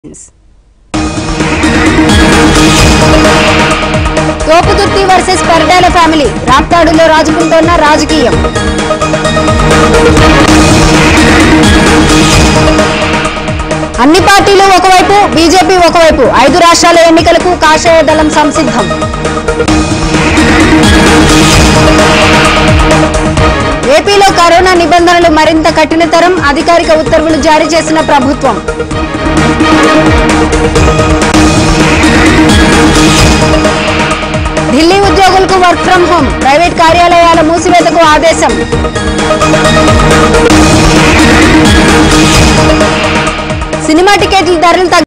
Thopudurthi versus Paritala family రాప్తాడులో రాజుకుంటోన్న రాజకీయం అన్ని పార్టీలు ఒకవైపు బీజేపీ ఒకవైపు ఐదు రాష్ట్రాల ఎన్నికలకు కాషాయ దళం సంసిద్ధం ఏపీలో కరోనా నిబంధనలు మరింత కఠినతరం అధికారిక ఉత్తర్వులు జారీ చేసిన ప్రభుత్వం ఢిల్లీ ఉద్యోగులకు వర్క్ ఫ్రం హోం ప్రైవేట్ కార్యాలయాల మూసివేతకు ఆదేశం సినిమా టికెట్ల ధరలు తగ్గి